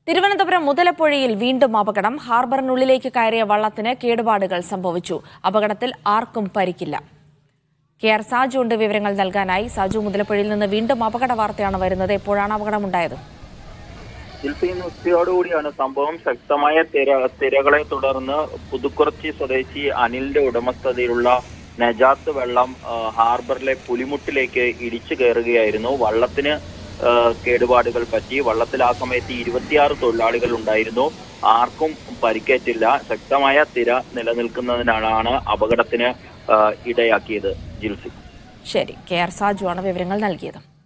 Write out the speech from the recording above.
തിരുവനന്തപുരം മുതലപ്പുഴയിൽ വീണ്ടും അപകടം ഹാർബറിനുള്ളിലേക്ക് കയറിയ വള്ളത്തിന് കേടുപാടുകൾ സംഭവിച്ചു അപകടത്തിൽ ആർക്കും പരിക്കില്ല കെ ആർ സാജു ഉണ്ട് വിവരങ്ങൾ നൽകാനായി സാജു മുതലപ്പുഴയിൽ നിന്ന് വീണ്ടും അപകട വാർത്തയാണ് വരുന്നത് എപ്പോഴാണ് അപകടമുണ്ടായത് ജിൽസി ഇന്ന് ഉച്ചയോടുകൂടിയാണ് സംഭവം ശക്തമായ തിര തിരകളെ തുടർന്ന് പുതുക്കുറച്ചി സ്വദേശി അനിലിന്റെ ഉടമസ്ഥതയിലുള്ള നജാത്ത് വെള്ളം ആ, ഹാർബറിലെ പുലിമുട്ടിലേക്ക് ഇടിച്ചു കയറുകയായിരുന്നു വള്ളത്തിന് ആ, കേടുപാടുകൾ പറ്റി വള്ളത്തിൽ ആ സമയത്ത് ഇരുപത്തിയാറ് തൊഴിലാളികൾ ഉണ്ടായിരുന്നു ആർക്കും പരിക്കേറ്റില്ല ശക്തമായ തിര നിലനിൽക്കുന്നതിനാണ് അപകടത്തിന് ആ, ഇടയാക്കിയത് ജിൽസി ശരി കെ ആർ സാജു ആണ് വിവരങ്ങൾ നൽകിയത്